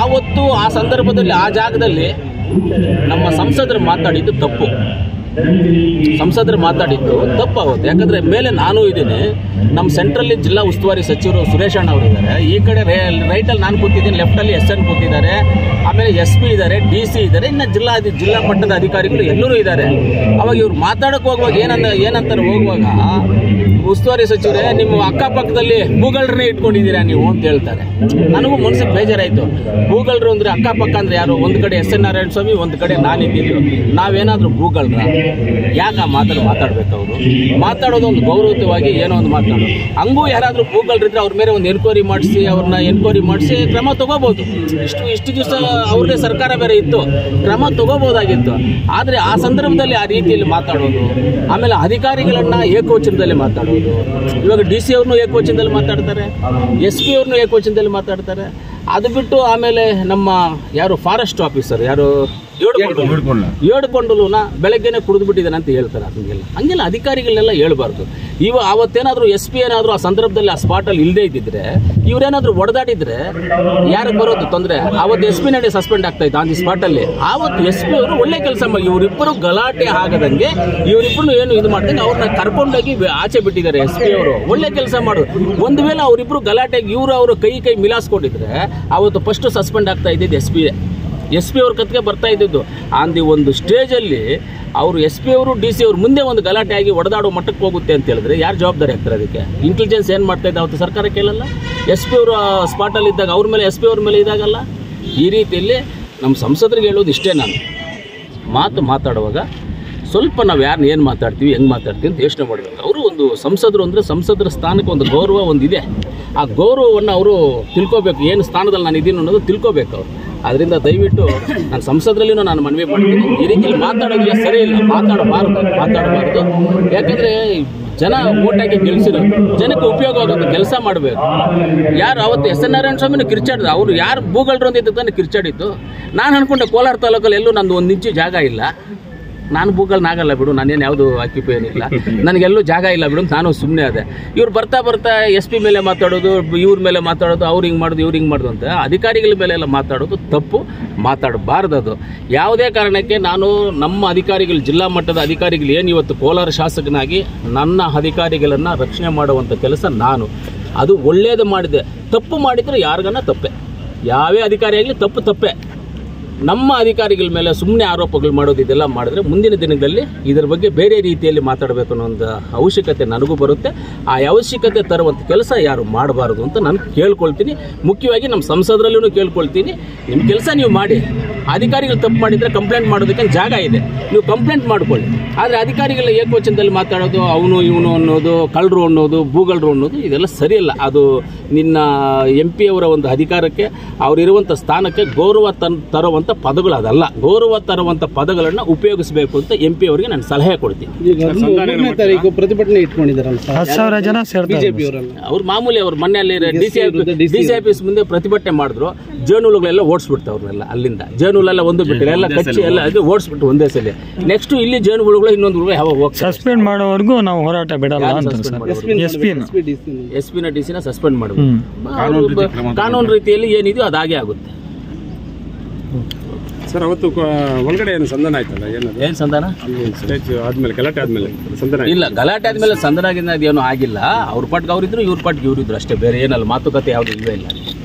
ಆವತ್ತು ಆ ಸಂದರ್ಭದಲ್ಲಿ ಆ ಜಾಗದಲ್ಲಿ ನಮ್ಮ ಸಂಸದರು ಮಾತಾಡಿದ್ದು ತಪ್ಪು ಸಂಸದರು ಮಾತಾಡಿದ್ದು ತಪ್ಪು ಅವತ್ತು ಯಾಕಂದ್ರೆ ಮೇಲೆ ನಾನು ಇದ್ದೀನಿ ನಮ್ಮ ಸೆಂಟ್ರಲ್ಲಿ ಜಿಲ್ಲಾ ಉಸ್ತುವಾರಿ ಸಚಿವರು ಸುರೇಶ್ ಅಣ್ಣ ಅವರು ಇದ್ದಾರೆ ಈ ಕಡೆ ರೈಟಲ್ಲಿ ನಾನು ಕೂತಿದ್ದೀನಿ ಲೆಫ್ಟಲ್ಲಿ ಎಸ್ ಎನ್ ಕೂತಿದ್ದಾರೆ ಆಮೇಲೆ ಎಸ್ ಪಿ ಇದ್ದಾರೆ ಡಿ ಸಿ ಇದ್ದಾರೆ ಇನ್ನು ಜಿಲ್ಲಾ ಅಧಿ- ಜಿಲ್ಲಾ ಮಟ್ಟದ ಅಧಿಕಾರಿಗಳು ಎಲ್ಲರೂ ಇದ್ದಾರೆ ಅವಾಗ ಇವ್ರು ಮಾತಾಡಕ್ಕೆ ಹೋಗುವಾಗ ಏನಂದ ಏನಂತಾರೆ ಹೋಗುವಾಗ ಉಸ್ತುವಾರಿ ಸಚಿವರೇ ನಿಮ್ಮ ಅಕ್ಕಪಕ್ಕದಲ್ಲಿ ಭೂಗಳ್ರನ್ನೇ ಇಟ್ಕೊಂಡಿದ್ದೀರಾ ನೀವು ಅಂತ ಹೇಳ್ತಾರೆ ನನಗೂ ಮನಸ್ಸಿಗೆ ಬೇಜಾರಾಯಿತು ಭೂಗಳ್ರು ಅಂದರೆ ಅಕ್ಕಪಕ್ಕ ಅಂದರೆ ಯಾರು ಒಂದು ಕಡೆ ಎಸ್ ಎನ್ ನಾರಾಯಣ ಸ್ವಾಮಿ ಒಂದು ಕಡೆ ನಾನಿದ್ದಿದ್ದು ನಾವೇನಾದರೂ ಭೂಗಳ್ರ ಯಾಕೆ ಆ ಮಾತನ್ನು ಮಾತಾಡ್ಬೇಕು ಅವರು ಮಾತಾಡೋದು ಒಂದು ಗೌರವಯುತವಾಗಿ ಏನೋ ಒಂದು ಮಾತಾಡೋದು ಹಂಗೂ ಯಾರಾದರೂ ಭೂಗಳ್ರಿದ್ರೆ ಅವ್ರ ಮೇಲೆ ಒಂದು ಎನ್ಕ್ವೈರಿ ಮಾಡಿಸಿ ಅವ್ರನ್ನ ಎನ್ಕ್ವೈರಿ ಮಾಡಿಸಿ ಕ್ರಮ ತಗೋಬೋದು ಇಷ್ಟು ಇಷ್ಟು ದಿವಸ ಅವ್ರದೇ ಸರ್ಕಾರ ಬೇರೆ ಇತ್ತು ಕ್ರಮ ತಗೋಬೋದಾಗಿತ್ತು ಆದರೆ ಆ ಸಂದರ್ಭದಲ್ಲಿ ಆ ರೀತಿಯಲ್ಲಿ ಮಾತಾಡೋದು ಆಮೇಲೆ ಅಧಿಕಾರಿಗಳನ್ನ ಏಕವಚನದಲ್ಲಿ ಮಾತಾಡೋದು ಇವಾಗ ಡಿ ಸಿ ಅವ್ರನ್ನೂ ಏಕವಚನದಲ್ಲಿ ಮಾತಾಡ್ತಾರೆ ಎಸ್ ಪಿ ಅವ್ರನ್ನೂ ಏಕವಚನದಲ್ಲಿ ಮಾತಾಡ್ತಾರೆ ಅದು ಬಿಟ್ಟು ಆಮೇಲೆ ನಮ್ಮ ಯಾರು ಫಾರೆಸ್ಟ್ ಆಫೀಸರ್ ಯಾರು ಏಡ್ಕೊಂಡಲು ಏಡ್ಕೊಂಡಲುನ ಬೆಳಗ್ಗೆನೆ ಕುಡಿದು ಬಿಟ್ಟಿದ್ದಾನೆ ಅಂತ ಹೇಳ್ತಾರೆ ಹಂಗೆಲ್ಲ ಹಂಗೆಲ್ಲ ಅಧಿಕಾರಿಗಳನ್ನೆಲ್ಲ ಹೇಳ್ಬಾರ್ದು ಇವ ಅವತ್ತೇನಾದರೂ ಎಸ್ ಪಿ ಏನಾದರೂ ಆ ಸಂದರ್ಭದಲ್ಲಿ ಆ ಸ್ಪಾಟಲ್ಲಿ ಇಲ್ಲದೇ ಇದ್ದಿದ್ರೆ ಇವರೇನಾದರೂ ಹೊಡೆದಾಡಿದ್ರೆ ಯಾರಿಗೆ ಬರೋದು ತೊಂದರೆ ಅವತ್ತು ಎಸ್ ಪಿ ನಡೆ ಸಸ್ಪೆಂಡ್ ಆಗ್ತಾ ಇತ್ತು ಆನ್ ದಿ ಸ್ಪಾಟಲ್ಲಿ ಆವತ್ತು ಎಸ್ ಪಿ ಅವರು ಒಳ್ಳೆ ಕೆಲಸ ಮಾಡಿ ಇವರಿಬ್ಬರು ಗಲಾಟೆ ಆಗದಂಗೆ ಇವರಿಬ್ಬರು ಏನು ಇದು ಮಾಡ್ದಂಗೆ ಅವ್ರನ್ನ ಕರ್ಕೊಂಡೋಗಿ ಬೆ- ಆಚೆ ಬಿಟ್ಟಿದ್ದಾರೆ ಎಸ್ ಪಿ ಅವರು ಒಳ್ಳೆ ಕೆಲಸ ಮಾಡೋದು ಒಂದು ವೇಳೆ ಅವರಿಬ್ಬರು ಗಲಾಟೆಗೆ ಇವರು ಅವರು ಕೈ ಕೈ ಮಿಲಾಸ್ಕೊಂಡಿದ್ರೆ ಅವತ್ತು ಫಸ್ಟ್ ಸಸ್ಪೆಂಡ್ ಆಗ್ತಾ ಇದ್ದಿದ್ದು ಎಸ್ ಪಿ ಎಸ್ ಪಿ ಅವ್ರ ಕತ್ಗೆ ಬರ್ತಾ ಇದ್ದಿದ್ದು ಆನ್ ದಿ ಒಂದು ಸ್ಟೇಜಲ್ಲಿ ಅವರು ಎಸ್ ಪಿ ಅವರು ಡಿ ಸಿ ಅವರು ಮುಂದೆ ಒಂದು ಗಲಾಟೆ ಆಗಿ ಒಡೆದಾಡೋ ಮಟ್ಟಕ್ಕೆ ಹೋಗುತ್ತೆ ಅಂತ ಹೇಳಿದ್ರೆ ಯಾರು ಜವಾಬ್ದಾರಿ ಆಗ್ತಾರೆ ಅದಕ್ಕೆ ಇಂಟೆಲಿಜೆನ್ಸ್ ಏನು ಮಾಡ್ತಾ ಇದ್ದ ಅವತ್ತು ಸರ್ಕಾರ ಕೇಳಲ್ಲ ಎಸ್ ಪಿ ಅವರು ಸ್ಪಾಟಲ್ಲಿ ಇದ್ದಾಗ ಅವ್ರ ಮೇಲೆ ಎಸ್ ಪಿ ಅವ್ರ ಮೇಲೆ ಇದಾಗಲ್ಲ ಈ ರೀತಿಯಲ್ಲಿ ನಮ್ಮ ಸಂಸದರಿಗೆ ಹೇಳೋದು ಇಷ್ಟೇ ನಾನು ಮಾತು ಮಾತಾಡುವಾಗ ಸ್ವಲ್ಪ ನಾವು ಯಾರನ್ನ ಏನು ಮಾತಾಡ್ತೀವಿ ಹೆಂಗೆ ಮಾತಾಡ್ತೀವಿ ಅಂತ ಯೋಚನೆ ಮಾಡಬೇಕು ಅವರು ಒಂದು ಸಂಸದರು ಅಂದರೆ ಸಂಸದರ ಸ್ಥಾನಕ್ಕೆ ಒಂದು ಗೌರವ ಒಂದಿದೆ ಆ ಗೌರವವನ್ನು ಅವರು ತಿಳ್ಕೊಬೇಕು ಏನು ಸ್ಥಾನದಲ್ಲಿ ನಾನು ಇದ್ದೀನಿ ಅನ್ನೋದು ತಿಳ್ಕೊಬೇಕು ಅವರು ಅದರಿಂದ ದಯವಿಟ್ಟು ನಾನು ಸಂಸದರಲ್ಲಿನೂ ನಾನು ಮನವಿ ಮಾಡ್ತೀನಿ ಈ ರೀತಿಯಲ್ಲಿ ಮಾತಾಡೋದು ಸರಿ ಇಲ್ಲ ಮಾತಾಡಬಾರ್ದು ಮಾತಾಡಬಾರ್ದು ಯಾಕಂದರೆ ಜನ ಓಟಾಗಿ ಗೆಲ್ಸಿರೋದು ಜನಕ್ಕೆ ಉಪಯೋಗ ಆಗೋದು ಕೆಲಸ ಮಾಡಬೇಕು ಯಾರು ಅವತ್ತು ಎಸ್ ಎನ್ ನಾರಾಯಣ ಸ್ವಾಮಿನ ಕಿರ್ಚಾಡಿದ್ರು ಅವರು ಯಾರು ಭೂಗಳ್ರು ಅಂತ ತಾನೆ ಕಿರ್ಚಾಡಿದ್ದು ನಾನು ಅನ್ಕೊಂಡೆ ಕೋಲಾರ ತಾಲೂಕಲ್ಲಿ ಎಲ್ಲೂ ನಂದು ಒಂದು ಇಂಚು ಜಾಗ ಇಲ್ಲ ನಾನು ಭೂಗಳ್ನಾಗಲ್ಲ ಬಿಡು ನಾನೇನು ಯಾವುದು ಆಕ್ಯುಪೈ ಏನಿಲ್ಲ ನನಗೆಲ್ಲೂ ಜಾಗ ಇಲ್ಲ ಬಿಡು ಅಂತ ನಾನು ಸುಮ್ಮನೆ ಅದೇ ಇವ್ರು ಬರ್ತಾ ಬರ್ತಾ ಎಸ್ ಪಿ ಮೇಲೆ ಮಾತಾಡೋದು ಇವ್ರ ಮೇಲೆ ಮಾತಾಡೋದು ಅವ್ರು ಹಿಂಗೆ ಮಾಡೋದು ಇವ್ರು ಹಿಂಗೆ ಮಾಡೋದು ಅಂತ ಅಧಿಕಾರಿಗಳ ಮೇಲೆ ಎಲ್ಲ ಮಾತಾಡೋದು ತಪ್ಪು ಮಾತಾಡಬಾರ್ದು ಅದು ಯಾವುದೇ ಕಾರಣಕ್ಕೆ ನಾನು ನಮ್ಮ ಅಧಿಕಾರಿಗಳು ಜಿಲ್ಲಾ ಮಟ್ಟದ ಅಧಿಕಾರಿಗಳು ಏನು ಇವತ್ತು ಕೋಲಾರ ಶಾಸಕನಾಗಿ ನನ್ನ ಅಧಿಕಾರಿಗಳನ್ನು ರಕ್ಷಣೆ ಮಾಡುವಂಥ ಕೆಲಸ ನಾನು ಅದು ಒಳ್ಳೆಯದು ಮಾಡಿದೆ ತಪ್ಪು ಮಾಡಿದರೆ ಯಾರಿಗನ್ನ ತಪ್ಪೆ ಯಾವೇ ಅಧಿಕಾರಿ ಆಗಲಿ ತಪ್ಪು ತಪ್ಪೆ ನಮ್ಮ ಅಧಿಕಾರಿಗಳ ಮೇಲೆ ಸುಮ್ಮನೆ ಆರೋಪಗಳು ಮಾಡೋದು ಇದೆಲ್ಲ ಮಾಡಿದ್ರೆ ಮುಂದಿನ ದಿನಗಳಲ್ಲಿ ಇದರ ಬಗ್ಗೆ ಬೇರೆ ರೀತಿಯಲ್ಲಿ ಮಾತಾಡಬೇಕು ಅನ್ನೋ ಒಂದು ಅವಶ್ಯಕತೆ ನನಗೂ ಬರುತ್ತೆ ಆ ಅವಶ್ಯಕತೆ ತರುವಂಥ ಕೆಲಸ ಯಾರು ಮಾಡಬಾರದು ಅಂತ ನಾನು ಕೇಳ್ಕೊಳ್ತೀನಿ ಮುಖ್ಯವಾಗಿ ನಮ್ಮ ಸಂಸದರಲ್ಲೂ ಕೇಳ್ಕೊಳ್ತೀನಿ ನಿಮ್ಮ ಕೆಲಸ ನೀವು ಮಾಡಿ ಅಧಿಕಾರಿಗಳು ತಪ್ಪು ಮಾಡಿದರೆ ಕಂಪ್ಲೇಂಟ್ ಮಾಡೋದಕ್ಕೆ ಜಾಗ ಇದೆ ನೀವು ಕಂಪ್ಲೇಂಟ್ ಮಾಡ್ಕೊಳ್ಳಿ ಆದರೆ ಅಧಿಕಾರಿಗಳ ಏಕವಚನದಲ್ಲಿ ಮಾತಾಡೋದು ಅವನು ಇವನು ಅನ್ನೋದು ಕಳ್ಳರು ಅನ್ನೋದು ಭೂಗಳ್ರು ಅನ್ನೋದು ಇದೆಲ್ಲ ಸರಿಯಲ್ಲ ಅದು ನಿನ್ನ ಎಂ ಪಿ ಅವರ ಒಂದು ಅಧಿಕಾರಕ್ಕೆ ಅವರಿರುವಂಥ ಸ್ಥಾನಕ್ಕೆ ಗೌರವ ತನ್ ತರುವಂಥ ಪದಗಳು ಅದಲ್ಲ ಗೌರವ ತರುವಂಥ ಪದಗಳನ್ನು ಉಪಯೋಗಿಸಬೇಕು ಅಂತ ಎಂ ಪಿ ಅವರಿಗೆ ನಾನು ಸಲಹೆ ಕೊಡ್ತೀನಿ ಈಗ ಮೂರನೇ ತಾರೀಕು ಪ್ರತಿಭಟನೆ ಇಟ್ಕೊಂಡಿದ್ದಾರಲ್ಲ ಸರ್ ಹತ್ತು ಸಾವಿರ ಜನ ಸೇರ್ತಾರೆ ಬಿಜೆಪಿ ಅವರಲ್ಲ ಅವ್ರು ಮಾಮೂಲಿ ಅವ್ರು ಮೊನ್ನೆ ಅಲ್ಲಿ ಡಿ ಸಿ ವಿರುದ್ಧ DC ಡಿ ಸಿ ಆಫೀಸ್ ಮುಂದೆ ಪ್ರತಿಭಟನೆ ಮಾಡಿದ್ರು ಜೇನುಹುಳುಗಳೆಲ್ಲ ಓಡಿಸ್ಬಿಡ್ತು ಅವ್ರನ್ನೆಲ್ಲ ಅಲ್ಲಿಂದ ಜೇನುಹುಳೆಲ್ಲ ಒಂದು ಬಿಟ್ಟಿಲ್ಲ ಎಲ್ಲ ಕಚ್ಚಿ ಎಲ್ಲ ಅದು ಓಡಿಸ್ಬಿಟ್ಟು ಒಂದೇ ಸಲ ನೆಕ್ಸ್ಟ್ ಇಲ್ಲಿ ಜೇನುಹುಳುಗಳು ಇನ್ನೊಂದು ಹುಳುಗಳು ಯಾವಾಗ ಹೋಗ್ತಾರೆ ಸಸ್ಪೆಂಡ್ ಮಾಡೋವರೆಗೂ ನಾವು ಹೋರಾಟ ಬಿಡಲ್ಲ ಯಾರು ಅಂತ suspend ಸರ್ ಮಾಡೋದು? ಎಸ್ ಪಿನ S P D C S ಪಿನ ಡಿ ಸಿನ ಸಸ್ಪೆಂಡ್ ಮಾಡಬೇಕು ಹ್ಮ್ ಕಾನೂನು ರೀತಿಯಲ್ಲಿ ಏನಿದೆಯೋ ಅದಾಗೆ ಆಗುತ್ತೆ ಸರ್ ಅವತ್ತು ಕ- ಒಳಗಡೆ ಏನು ಸಂಧಾನ ಆಯ್ತಲ್ಲ ಏನದು ಏನು ಸಂಧಾನ ಅಲ್ಲಿ ಸ್ಟೇಜ್ ಆದ್ಮೇಲೆ ಗಲಾಟೆ ಆದ್ಮೇಲೆ ಸಂಧಾನ ಆಯ್ತು. ಇಲ್ಲ ಗಲಾಟೆ ಆದ್ಮೇಲೆ ಸಂಧಾನ ಗಿಂದ ಏನೂ ಆಗಿಲ್ಲ ಅವ್ರ ಪಾಟ್ಗೆ ಅವರಿದ್ರು ಇವ್ರ ಪಾಟ್ಗೆ ಇವರಿದ್ರು ಅಷ್ಟೇ ಬೇರೆ ಏನಲ್ಲ ಮಾತುಕತೆ ಯಾವುದು ಇಲ್ವೇ ಇಲ್ಲ